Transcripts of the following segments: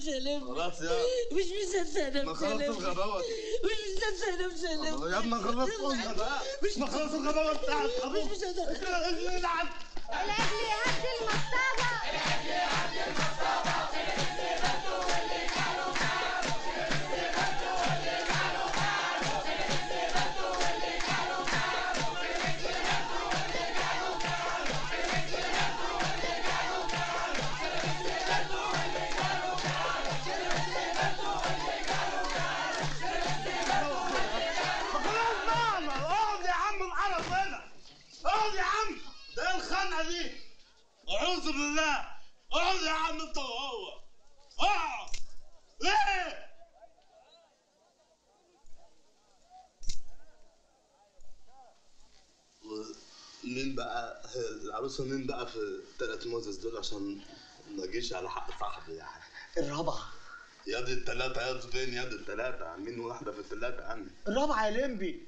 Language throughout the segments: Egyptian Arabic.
مسلم خلاص يا مش مصدقة ما خلصت مسلم الغباوة مش مصدقة مسلم يا ابني خلصت قلنا بقى مش ما خلصت الغباوة بتاعت مش مصدقة العب الأجل هد المصطبة خلاص بقى ما اقعد يا عم القرف هنا اقعد يا عم ده ايه الخنقه دي اعوذ بالله اقعد يا عم انت وهو اقعد ليه مين بقى العروسه مين بقى في الثلاث موزز دول عشان ما اجيش على حق صاحبي يعني الرابعة يا دي الثلاثه يا دي فين يا دي الثلاثه مين واحده في الثلاثه عني الرابعة يا لمبي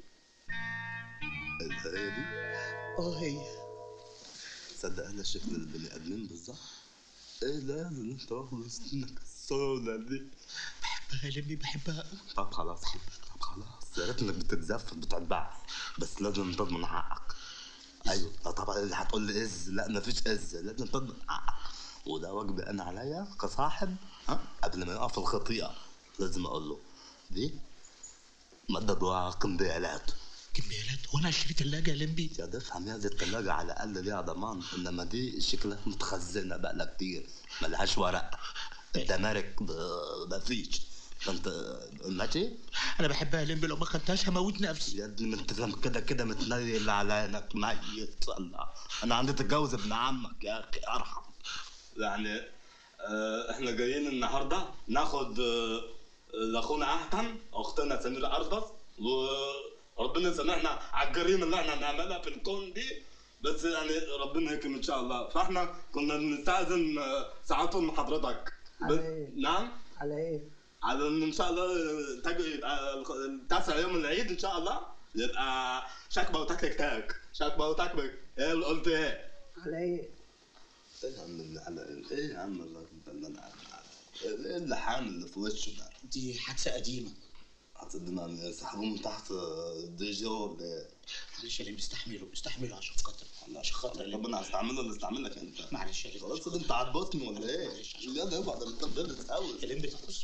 هي دي اه هي تصدق انا شكل البني ادمين بالظبط ايه لازم انت واخد سنك السودا دي بحبها يا لمبي بحبها قوي طب خلاص طب خلاص يا ريت انك بتتزفت بتتبع بس لازم تضمن حقك ايوه لا طبعا اللي هتقول لي از لا مفيش از لازم تضمن حقك وده واجبي انا عليا كصاحب ها قبل ما يقع في الخطيئه لازم اقول له دي مدد وقنبيالات كميالات وانا اشتري تلاجة يا لمبي يا تفهم يا دي التلاجة على الأقل ليها ضمان إنما دي شكلها متخزنة بقالها كتير ملهاش ورق الدمارك ب- مفيش فأنت ماشي؟ انا بحبها يا لمبي لو ما خدتهاش هموت نفسي يا ابني ما انت كده كده متنيل على عينك ميت الله انا عندي تتجوز ابن عمك يا اخي ارحم يعني آه احنا جايين النهارده ناخد آه لاخونا احكم اختنا سميرة اربس وربنا يسامحنا على الجريمه اللي احنا هنعملها في الكون دي بس يعني ربنا يكرم ان شاء الله فاحنا كنا بنستاذن آه، ساعاتهم من حضرتك ب... على إيه؟ نعم على ايه؟ على ان ان شاء الله تاج يبقى التاسع يوم العيد ان شاء الله يبقى شكبه وتكتك تاك شكبه وتكتك ايه اللي قلت ايه؟ على ايه؟ ايه يا عم اللي على ايه يا عم الله اللي انا ايه اللحام اللي في وشه ده؟ دي حادثة قديمة هتصدقني سحبوه من تحت دي جي ولا ايه؟ معلش يا لمبي استحمله استحمله عشان خاطر عشان خاطر يا لمبي ربنا هستعمله اللي استعملك انت معلش يا لمبي خلاص كده انت عبطني ولا ايه؟ معلش، عشان- يلا يابا ده انت بتغلط قوي يا لمبي بص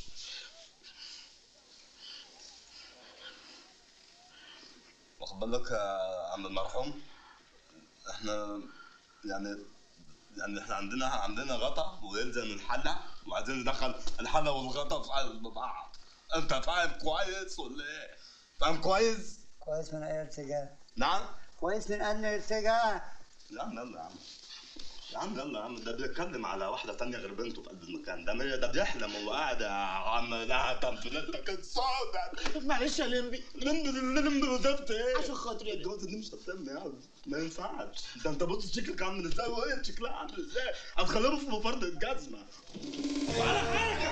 واخد بالك يا عم المرحوم احنا يعني يعني احنا عندنا عندنا غطا ويلزم الحله وعايزين ندخل الحله والغطا في قلب بعض انت فاهم كويس ولا ايه؟ فاهم كويس؟ كويس من اي ارتجاع نعم؟ كويس من ان ارتجاع يا عم يلا يا عم يا عم يلا يا عم ده بيتكلم على واحدة تانية غير بنته في قلب المكان ده مية ده بيحلم وهو قاعد يا عم لا تنفلتك السوداء معلش يا لمبي لمبي لمبي وزفت ايه؟ عشان خاطري يا لمبي الجوازة دي مش هتتم يا عم ما ينفعش ده انت بص شكلك عامل ازاي وهي شكلها عامل ازاي هتخليهم في مفرد الجزمة ولا حاجة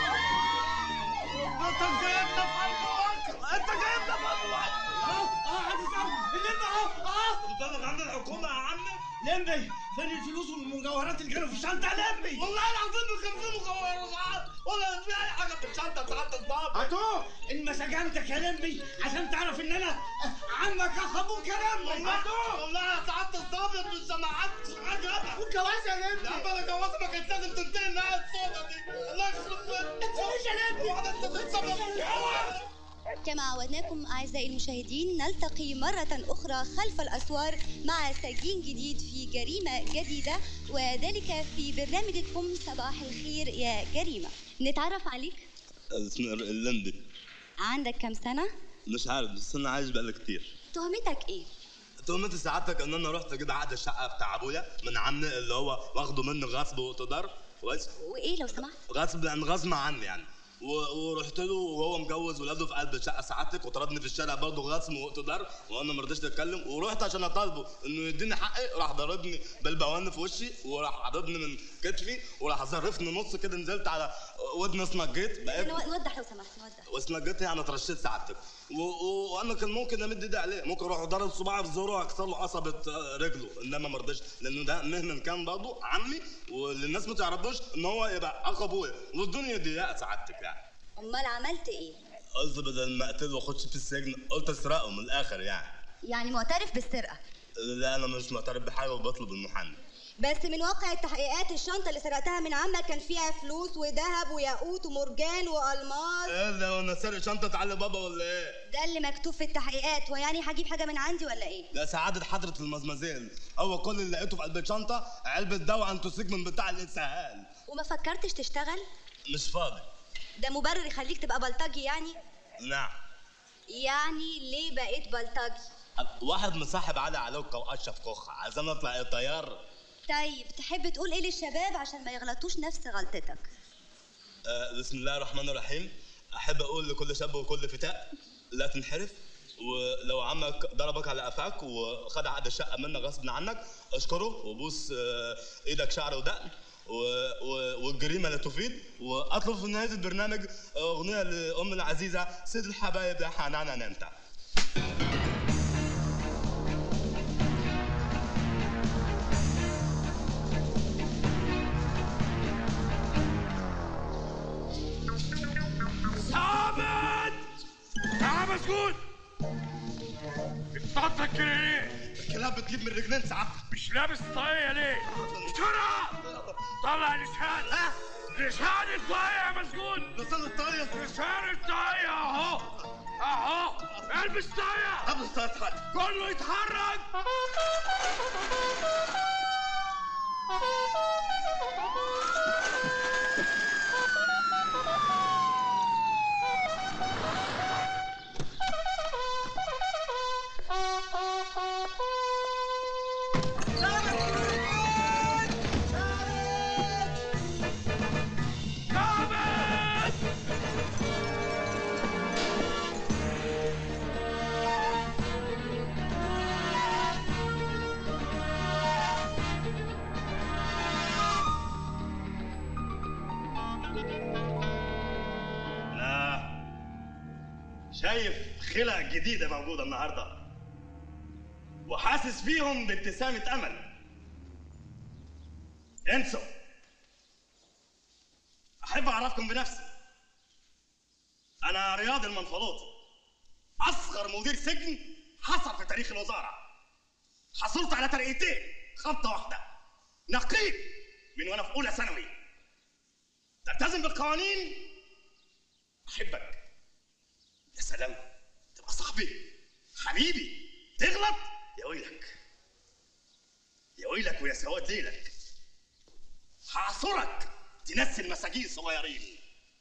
انت جايبنا في قلب وقت انت جايبنا في قلب وقت اه اه عادي سام اللمبي اهو اه بتبلغ عند الحكومة يا عم لمبي فين الفلوس والمجوهرات اللي كانوا في الشنطة يا لمبي والله العظيم ما كان في مجوهرات ولا في اي حاجة في الشنطة بتاعت الضابط هاتوه ان ما سجنتك يا لمبي عشان تعرف ان انا عمك اخ ابوك يا لمبي والله هاتوه والله يا سعادة الضابط مش سمعتش حاجة والجواز يا لمبي يا عم انا جوازي ما كانت لازم تنتهي النهاية السوداء دي الله يخرب بيتك تسويش يا لمبي واحدة انت بتسبب كما عودناكم أعزائي المشاهدين نلتقي مرة أخرى خلف الأسوار مع سجين جديد في جريمة جديدة وذلك في برنامجكم صباح الخير يا جريمة نتعرف عليك اسمه اللندي عندك كم سنة؟ مش عارف بس انا عايش بقالي كتير تهمتك إيه؟ تهمتي سعادتك ان انا رحت كده قعد الشقه بتاع ابويا من عمي اللي هو واخده مني غصب واقتدار كويس وإيه لو سمحت؟ غصب يعني غصب عني يعني و- ورحت له وهو مجوز ولاده في قلب الشقه سعادتك وطردني في الشارع برضه غصم واقتدار وانا ما رضيتش اتكلم ورحت عشان اطالبه انه يديني حقي راح ضربني بالبوان في وشي وراح عضدني من كتفي وراح ظرفني نص كده نزلت على ودني اسنجيت بقيت نو- نوضح لو سمحت نوضح واسنجيت يعني اترشيت سعادتك و- و- وانا كان ممكن امد ايدي عليه ممكن اروح ضرب صباعي في زوره واكسر له قصبه آه، رجله انما ما رضيتش لانه ده مهما كان برضه عمي واللي الناس ما تعرفوش ان هو يبقى اخ ابويا والدنيا ضيقه سعادتك يعني امال عملت ايه قلت بدل ما اقتله واخش في السجن قلت اسرقه من الاخر يعني يعني معترف بالسرقه لا انا مش معترف بحاجه وبطلب المحامي بس من واقع التحقيقات الشنطه اللي سرقتها من عمك كان فيها فلوس وذهب وياقوت ومرجان والماس ايه ده انا سارق شنطه علي بابا ولا ايه؟ ده اللي مكتوب في التحقيقات ويعني هجيب حاجه من عندي ولا ايه ده سعادة حضرة المزمزيل هو كل اللي لقيته في قلب الشنطة علبة دواء انتوسيك من بتاع الاسهال وما فكرتش تشتغل مش فاضي ده مبرر يخليك تبقى بلطجي يعني نعم يعني ليه بقيت بلطجي واحد مصاحب علي علوكة واشرف كوخة عايزين اطلع ايه طيار طيب تحب تقول ايه للشباب عشان ما يغلطوش نفس غلطتك آه بسم الله الرحمن الرحيم احب اقول لكل شاب وكل فتاة لا تنحرف ولو عمك ضربك على قفاك وخد عقد الشقه منك غصب عنك اشكره وبوس آه، ايدك شعر ودقن و... و... والجريمه لا تفيد واطلب في نهايه البرنامج اغنيه لام العزيزه سيد الحبايب يا حنان انت ثابت يا مسجون بتطلق كده ليه؟ الكلاب بتجيب من رجلين ساعتها مش لابس طاقية ليه؟ بسرعة طلع لسان لسان الطاقية يا مسجون لسان الطاير لسان الطاقية اهو اهو البس طاقية قبل الطاير كله يتحرك ثابت لا شايف خلق جديدة موجودة النهاردة وحاسس فيهم بابتسامة أمل انسوا أحب أعرفكم بنفسي أنا رياض المنفلوطي أصغر مدير سجن حصل في تاريخ الوزارة حصلت على ترقيتين خبطة واحدة نقيب من وأنا في أولى ثانوي تلتزم بالقوانين احبك يا سلام تبقى صاحبي حبيبي تغلط يا ويلك يا ويلك ويا سواد ليلك هعصرك تنسي المساجين الصغيرين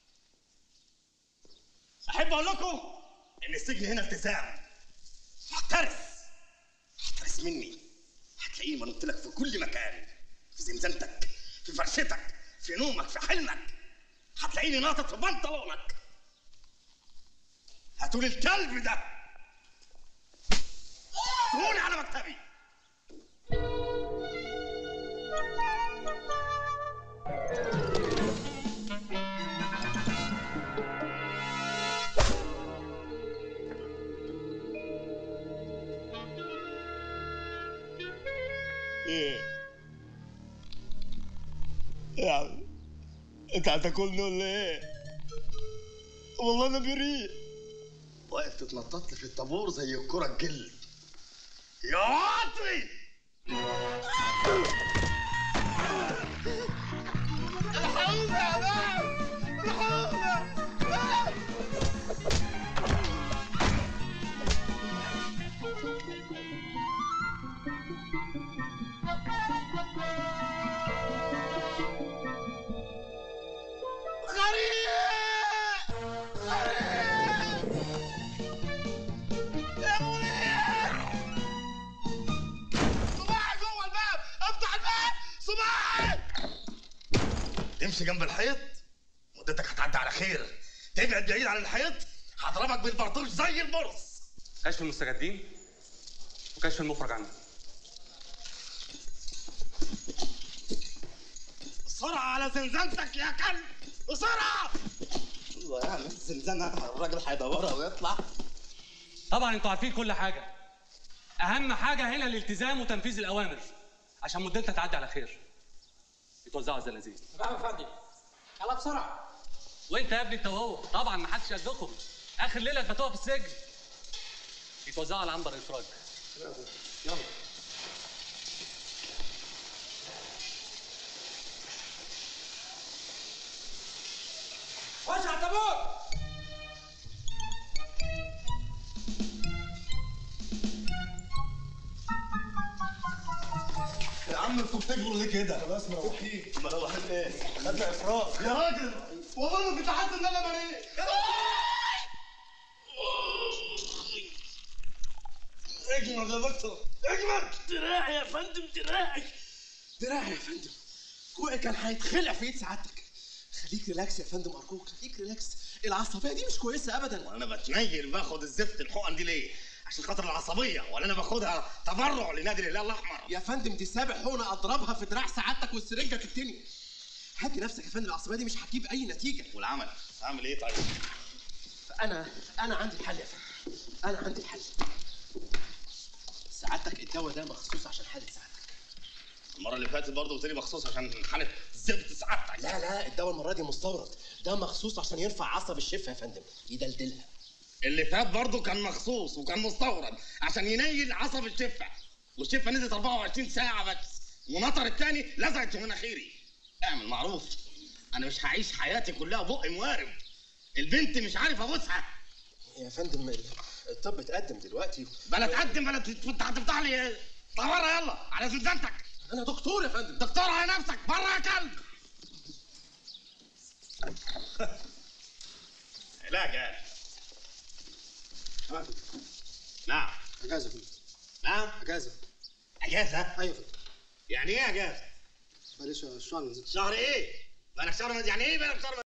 احب اقول لكم ان السجن هنا التزام احترس احترس مني هتلاقيني منط لك في كل مكان في زنزانتك في فرشتك في نومك في حلمك هتلاقيني ناطط في بنطلونك هاتولي الكلب ده هوني على مكتبي ايه يعني انت هتاكلني ولا ايه؟ والله انا بريء واقف تتنطط لي في الطابور زي الكرة الجلد يا واطي الحقوني يا ناس الحقوني غريب غريب يا منير صباعي جوه الباب افتح الباب صباعي امشي جنب الحيط مدتك هتعدي على خير تبعد بعيد عن الحيط هضربك بالبرطوش زي البرص كشف المستجدين وكشف المخرج عنه بسرعة على زنزانتك يا كلب بسرعة الله يعني الزنزانة الراجل هيدورها ويطلع طبعا انتوا عارفين كل حاجه اهم حاجه هنا الالتزام وتنفيذ الاوامر عشان مدتها تعدي على خير يتوزعوا الزنازين تمام يا فندم يلا بسرعه وانت يا ابني انت وهو طبعا ما حدش قدكم اخر ليله تبقى في السجن يتوزعوا على عنبر الافراج يلا خش على الطابور يا عم انتوا بتجروا ليه كده؟ خلاص مروحين مروحين ايه؟ خدنا افراج يا راجل والله ما كنت حاسس ان انا مريض اجمل يا دكتور اجمل دراعي يا فندم دراعي دراعي يا فندم كوعي كان هيتخلع في ايد سعادتك خليك ريلاكس يا فندم ارجوك خليك ريلاكس العصبيه دي مش كويسه ابدا وانا بتنيل باخد الزفت الحقن دي ليه؟ عشان خاطر العصبيه ولا انا باخدها تبرع لنادي الهلال الاحمر يا فندم دي سابع حونه اضربها في دراع سعادتك والسرنجه تتني هدي نفسك يا فندم العصبيه دي مش هتجيب اي نتيجه والعمل اعمل ايه طيب؟ انا انا عندي الحل يا فندم انا عندي الحل سعادتك الدواء ده مخصوص عشان حاله سعادتك المره اللي فاتت برضه قلت لي مخصوص عشان حاله زفت سعادتك لا لا الدواء المره دي مستورد ده مخصوص عشان يرفع عصب الشفه يا فندم يدلدلها اللي فات برضه كان مخصوص وكان مستورد عشان ينيل عصب الشفه والشفه نزلت 24 ساعه بس ونطر التاني لزقت في مناخيري اعمل معروف انا مش هعيش حياتي كلها بقي موارب البنت مش عارف ابوسها يا فندم الطب اتقدم دلوقتي بلا تقدم بلا تت- هتفتح لي طوارئ يلا على زنزانتك انا دكتور يا فندم دكتور على نفسك بره يا كلب علاج يعني نعم اجازه يا فندم نعم اجازه اجازه ايوه يا فندم يعني ايه اجازه بلاش الشهر شهر ايه بقالك شهر يعني ايه بقالك شهر